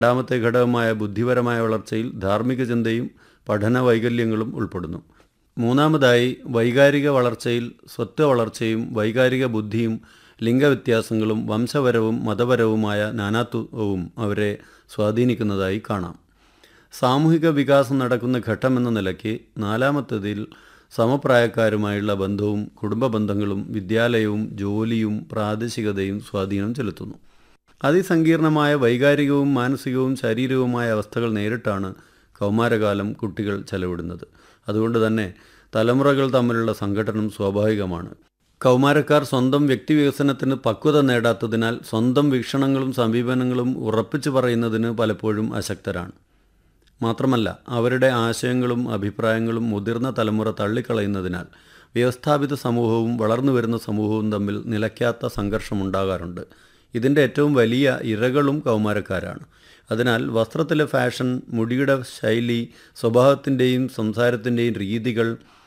രണ്ടാമത്തെ ഘടകമായ ബുദ്ധിപരമായ വളർച്ചയിൽ ധാർമ്മിക ചിന്തയും പഠന വൈകല്യങ്ങളും ഉൾപ്പെടുന്നു മൂന്നാമതായി വൈകാരിക വളർച്ചയിൽ സ്വത്വ വളർച്ചയും വൈകാരിക ബുദ്ധിയും ലിംഗവ്യത്യാസങ്ങളും വംശപരവും മതപരവുമായ നാനാത്വവും അവരെ സ്വാധീനിക്കുന്നതായി കാണാം സാമൂഹിക വികാസം നടക്കുന്ന ഘട്ടമെന്ന നിലയ്ക്ക് നാലാമത്തതിൽ സമപ്രായക്കാരുമായുള്ള ബന്ധവും കുടുംബ ബന്ധങ്ങളും വിദ്യാലയവും ജോലിയും പ്രാദേശികതയും സ്വാധീനം ചെലുത്തുന്നു അതിസങ്കീർണമായ വൈകാരികവും മാനസികവും ശാരീരികവുമായ അവസ്ഥകൾ നേരിട്ടാണ് കൗമാരകാലം കുട്ടികൾ ചെലവിടുന്നത് അതുകൊണ്ട് തന്നെ തലമുറകൾ തമ്മിലുള്ള സംഘടനം സ്വാഭാവികമാണ് കൗമാരക്കാർ സ്വന്തം വ്യക്തിവികസനത്തിന് പക്വത നേടാത്തതിനാൽ സ്വന്തം വീക്ഷണങ്ങളും സമീപനങ്ങളും ഉറപ്പിച്ചു പറയുന്നതിന് പലപ്പോഴും അശക്തരാണ് മാത്രമല്ല അവരുടെ ആശയങ്ങളും അഭിപ്രായങ്ങളും മുതിർന്ന തലമുറ തള്ളിക്കളയുന്നതിനാൽ വ്യവസ്ഥാപിത സമൂഹവും വളർന്നു വരുന്ന സമൂഹവും തമ്മിൽ നിലയ്ക്കാത്ത സംഘർഷമുണ്ടാകാറുണ്ട് ഇതിൻ്റെ ഏറ്റവും വലിയ ഇരകളും കൗമാരക്കാരാണ് അതിനാൽ വസ്ത്രത്തിലെ ഫാഷൻ മുടിയുടെ ശൈലി സ്വഭാവത്തിൻ്റെയും സംസാരത്തിൻ്റെയും രീതികൾ